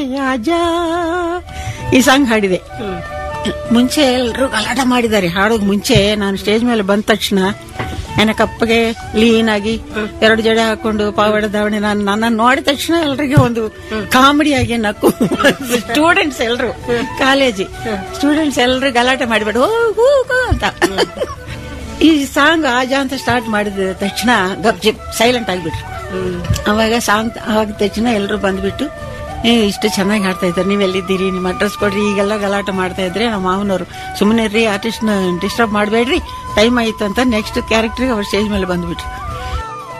ರಾಜಾ ಈ ಸಾಂಗ್ ಹಾಡಿದೆ ಮುಂಚೆ ಎಲ್ರು ಗಲಾಟ ಮಾಡಿದ್ದಾರೆ ಹಾಡೋಕ್ ಮುಂಚೆ ನಾನು ಸ್ಟೇಜ್ ಮೇಲೆ ಬಂದ ತಕ್ಷಣ ನನ್ನ ಕಪ್ಪಗೆ ಲೀನ್ ಆಗಿ ಎರಡು ಜಡೆ ಹಾಕೊಂಡು ಪಾವಡ ದಾವಣಿ ನಾನು ನನ್ನ ನೋಡಿದ ತಕ್ಷಣ ಎಲ್ರಿಗೆ ಒಂದು ಕಾಮಿಡಿ ಆಗಿ ನಕ್ಕು ಸ್ಟೂಡೆಂಟ್ಸ್ ಎಲ್ರು ಕಾಲೇಜಿ ಸ್ಟೂಡೆಂಟ್ಸ್ ಎಲ್ರು ಗಲಾಟೆ ಮಾಡಿಬೇಡ ಹೋಗು ಹೋಗು ಅಂತ ಈ ಸಾಂಗ್ ಆಜಾ ಅಂತ ಸ್ಟಾರ್ಟ್ ಮಾಡಿದ ತಕ್ಷಣ ಗಪ್ ಜಿಪ್ ಸೈಲೆಂಟ್ ಆಗಿಬಿಟ್ರು ಅವಾಗ ಸಾಂಗ್ ಆದ ತಕ್ಷಣ ಎಲ್ಲರೂ ಬಂದ್ಬಿಟ್ಟು ಏ ಇಷ್ಟು ಚೆನ್ನಾಗಿ ಹಾಡ್ತಾ ಇದ್ದಾರೆ ನೀವು ಎಲ್ಲಿದ್ದೀರಿ ನಿಮ್ಮ ಅಡ್ರೆಸ್ ಕೊಡ್ರಿ ಈಗೆಲ್ಲ ಗಲಾಟೆ ಮಾಡ್ತಾ ಇದ್ರೆ ನಮ್ಮ ಮಾವನವರು ಸುಮ್ಮನೆ ರೀ ಆರ್ಟಿಸ್ಟ್ನ ಡಿಸ್ಟರ್ಬ್ ಮಾಡಬೇಡ್ರಿ ಟೈಮ್ ಆಯಿತು ಅಂತ ನೆಕ್ಸ್ಟ್ ಕ್ಯಾರೆಕ್ಟ್ರಿಗೆ ಅವ್ರು ಸ್ಟೇಜ್ ಮೇಲೆ ಬಂದ್ಬಿಟ್ರು